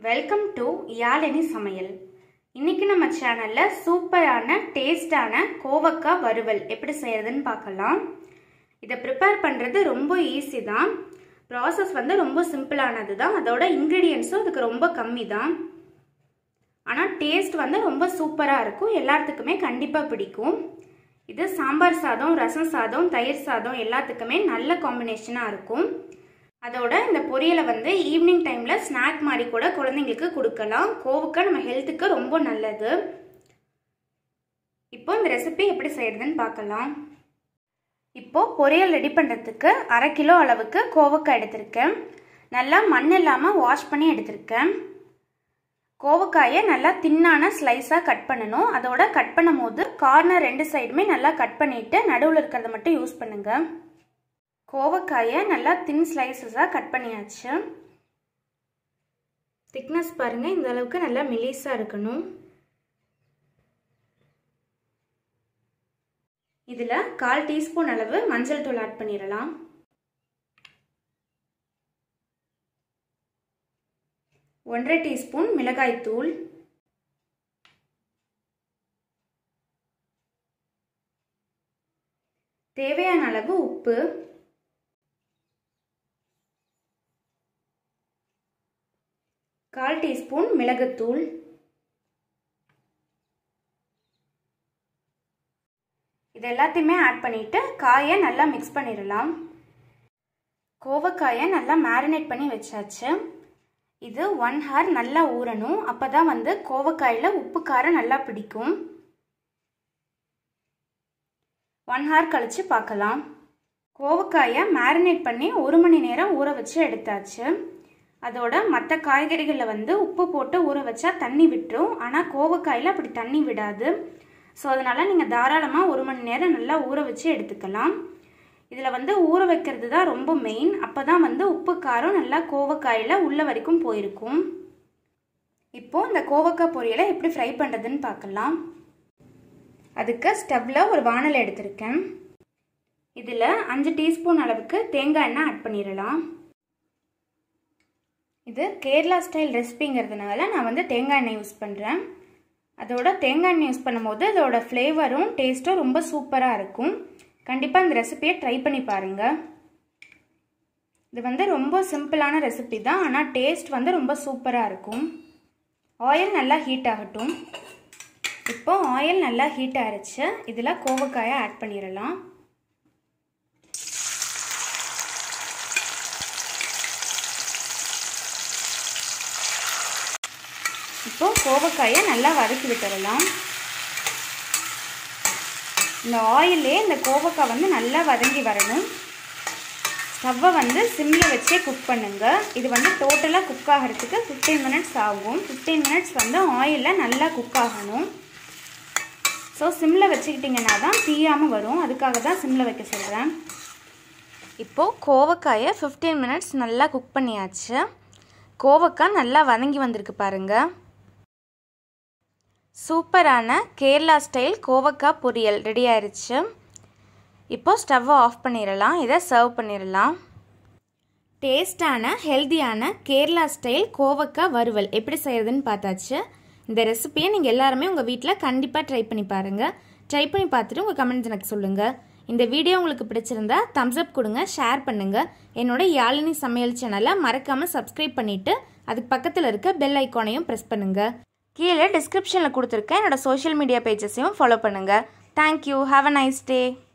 welcome to Yazhini சமையல் இன்னைக்கு நம்ம சேனல்ல சூப்பரான டேஸ்டான கோவக்காய் வறுவல் எப்படி செய்யறதுன்னு பார்க்கலாம் இதை ப்ரிப்பேர் பண்ணுறது ரொம்ப ஈஸி தான் ப்ராசஸ் வந்து ரொம்ப சிம்பிளானது தான் அதோட இன்க்ரீடியன்ஸும் இதுக்கு ரொம்ப கம்மி தான் ஆனால் டேஸ்ட் வந்து ரொம்ப சூப்பராக இருக்கும் எல்லாத்துக்குமே கண்டிப்பாக பிடிக்கும் இது சாம்பார் சாதம் ரசம் சாதம் தயிர் சாதம் எல்லாத்துக்குமே நல்ல காம்பினேஷனாக இருக்கும் அதோட இந்த பொரியலை வந்து ஈவினிங் டைமில் ஸ்நாக் மாதிரி கூட குழந்தைங்களுக்கு கொடுக்கலாம் கோவுக்காய் நம்ம ஹெல்த்துக்கு ரொம்ப நல்லது இப்போ இந்த ரெசிபி எப்படி செய்யறதுன்னு பார்க்கலாம் இப்போ பொரியல் ரெடி பண்ணுறதுக்கு அரை கிலோ அளவுக்கு கோவக்காய் எடுத்திருக்கேன் நல்லா மண் இல்லாமல் வாஷ் பண்ணி எடுத்திருக்கேன் கோவக்காயை நல்லா தின்னான ஸ்லைஸாக கட் பண்ணணும் அதோட கட் பண்ணும் போது கார்னர் ரெண்டு சைடுமே நல்லா கட் பண்ணிட்டு நடுவில் இருக்கிறத மட்டும் யூஸ் பண்ணுங்க கோவக்காயை நல்லா தின் ஸ்லைசஸாக கட் பண்ணியாச்சு திக்னஸ் பாருங்கள் இந்த அளவுக்கு நல்லா மெலிஸாக இருக்கணும் இதில் கால் டீஸ்பூன் அளவு மஞ்சள் தூள் ஆட் பண்ணிடலாம் ஒன்றரை டீஸ்பூன் மிளகாய் தூள் தேவையான அளவு உப்பு கால் டீஸ்பூன் மிளகுத்தூள் இது எல்லாத்தையுமே ஆட் பண்ணிட்டு காயை நல்லா மிக்ஸ் பண்ணிடலாம் கோவக்காயை நல்லா மேரினேட் பண்ணி வச்சாச்சு இது ஒன் ஹவர் நல்லா ஊறணும் அப்போ தான் வந்து கோவக்காயில் உப்பு காரம் நல்லா பிடிக்கும் ஒன் ஹவர் கழித்து பார்க்கலாம் கோவக்காயை மேரினேட் பண்ணி ஒரு மணி நேரம் ஊற வச்சு எடுத்தாச்சு அதோட மற்ற காய்கறிகளில் வந்து உப்பு போட்டு ஊற வச்சா தண்ணி விட்டுரும் ஆனால் கோவக்காயில் அப்படி தண்ணி விடாது ஸோ அதனால் நீங்கள் தாராளமாக ஒரு மணி நேரம் நல்லா ஊற வச்சு எடுத்துக்கலாம் இதில் வந்து ஊற வைக்கிறது தான் ரொம்ப மெயின் அப்போ தான் வந்து உப்பு காரம் நல்லா கோவக்காயில் உள்ள வரைக்கும் போயிருக்கும் இப்போது இந்த கோவக்காய் பொரியலை எப்படி ஃப்ரை பண்ணுறதுன்னு பார்க்கலாம் அதுக்கு ஸ்டவ்வில் ஒரு வானல் எடுத்திருக்கேன் இதில் அஞ்சு டீஸ்பூன் அளவுக்கு தேங்காய் எண்ணெய் ஆட் பண்ணிடலாம் இது கேரளா ஸ்டைல் ரெசிபிங்கிறதுனால நான் வந்து தேங்காய் எண்ணெய் யூஸ் பண்ணுறேன் அதோட தேங்காய் எண்ணெய் யூஸ் பண்ணும்போது அதோட ஃப்ளேவரும் டேஸ்ட்டும் ரொம்ப சூப்பராக இருக்கும் கண்டிப்பாக இந்த ரெசிபியை ட்ரை பண்ணி பாருங்கள் இது வந்து ரொம்ப சிம்பிளான ரெசிபி தான் ஆனால் டேஸ்ட் வந்து ரொம்ப சூப்பராக இருக்கும் ஆயில் நல்லா ஹீட் ஆகட்டும் இப்போ ஆயில் நல்லா ஹீட் ஆகிடுச்சு இதில் கோவக்காயை ஆட் பண்ணிடலாம் இப்போ கோவக்காயை நல்லா வதக்கி விட்டுடலாம் இந்த ஆயிலே இந்த கோவக்காய் வந்து நல்லா வதங்கி வரணும் ஸ்டவ்வை வந்து சிம்மில் வச்சே குக் பண்ணுங்க இது வந்து டோட்டலாக குக் ஆகிறதுக்கு ஃபிஃப்டீன் மினிட்ஸ் ஆகும் ஃபிஃப்டீன் மினிட்ஸ் வந்து ஆயிலில் நல்லா குக் ஆகணும் ஸோ சிம்மில் வச்சுக்கிட்டிங்கன்னா தான் தீயாமல் வரும் அதுக்காக தான் சிம்மில் வைக்க சொல்கிறேன் இப்போது கோவக்காயை ஃபிஃப்டீன் மினிட்ஸ் நல்லா குக் பண்ணியாச்சு கோவக்காய் நல்லா வதங்கி வந்திருக்கு பாருங்கள் சூப்பரான கேரளா ஸ்டைல் கோவக்காய் பொரியல் ரெடி ஆயிடுச்சு இப்போது ஸ்டவ்வை ஆஃப் பண்ணிடலாம் இதை சர்வ் பண்ணிடலாம் டேஸ்டான ஹெல்த்தியான கேரளா ஸ்டைல் கோவக்காய் வறுவல் எப்படி செய்கிறதுன்னு பார்த்தாச்சு இந்த ரெசிப்பியை நீங்கள் எல்லாருமே உங்கள் வீட்டில் கண்டிப்பாக ட்ரை பண்ணி பாருங்கள் ட்ரை பண்ணி பார்த்துட்டு உங்கள் கமெண்ட்ஸ் எனக்கு சொல்லுங்கள் இந்த வீடியோ உங்களுக்கு பிடிச்சிருந்தா தம்ஸ் அப் கொடுங்க ஷேர் பண்ணுங்கள் என்னோட யாழினி சமையல் சேனலை மறக்காமல் சப்ஸ்கிரைப் பண்ணிவிட்டு அதுக்கு பக்கத்தில் இருக்க பெல் ஐக்கானையும் ப்ரெஸ் பண்ணுங்கள் கீழே டிஸ்கிரிப்ஷனில் கொடுத்துருக்கேன் என்னோடய சோஷியல் மீடியா பேஜஸையும் ஃபாலோ பண்ணுங்கள் thank you have a nice day